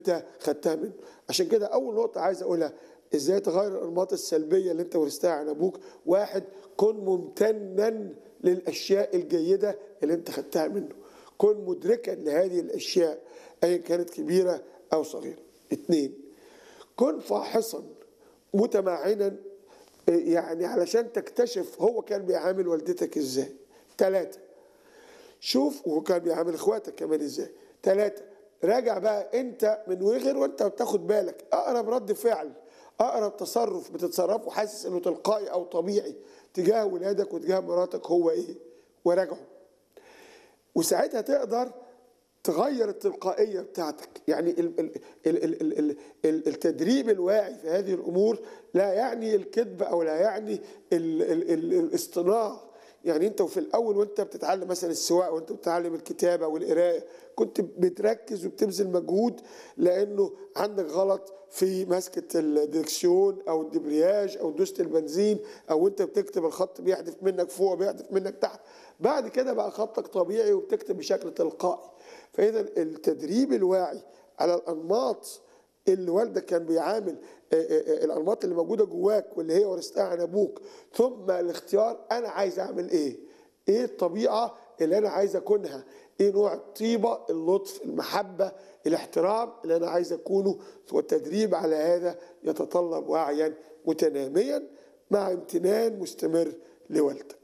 انت خدتها منه عشان كده اول نقطه عايز اقولها ازاي تغير الانماط السلبيه اللي انت ورثتها عن ابوك واحد كن ممتنا للاشياء الجيده اللي انت خدتها منه كن مدركا لهذه الاشياء ايا كانت كبيره او صغيره اثنين كن فاحصا متمعنا يعني علشان تكتشف هو كان بيعامل والدتك ازاي ثلاثة شوف وهو كان بيعامل اخواتك كمان ازاي ثلاثة راجع بقى انت من وغير وانت بتاخد بالك اقرب رد فعل اقرب تصرف بتتصرفه حاسس انه تلقائي او طبيعي تجاه ولادك وتجاه مراتك هو ايه وراجعه وساعتها تقدر تغير التلقائية بتاعتك يعني ال ال ال ال ال ال ال التدريب الواعي في هذه الأمور لا يعني الكذب أو لا يعني ال ال ال الاصطناع يعني انت وفي الاول وانت بتتعلم مثلا السواقه وانت بتتعلم الكتابه والقرايه كنت بتركز وبتبذل مجهود لانه عندك غلط في مسكه الدركسيون او الدبرياج او دوسه البنزين او انت بتكتب الخط بيحدف منك فوق بيحدف منك تحت بعد كده بقى خطك طبيعي وبتكتب بشكل تلقائي فاذا التدريب الواعي على الانماط اللي والدك كان بيعامل الانماط اللي موجوده جواك واللي هي ورثتها عن ابوك ثم الاختيار انا عايز اعمل ايه؟ ايه الطبيعه اللي انا عايز اكونها؟ ايه نوع الطيبه، اللطف، المحبه، الاحترام اللي انا عايز اكونه والتدريب على هذا يتطلب وعيا متناميا مع امتنان مستمر لوالدك.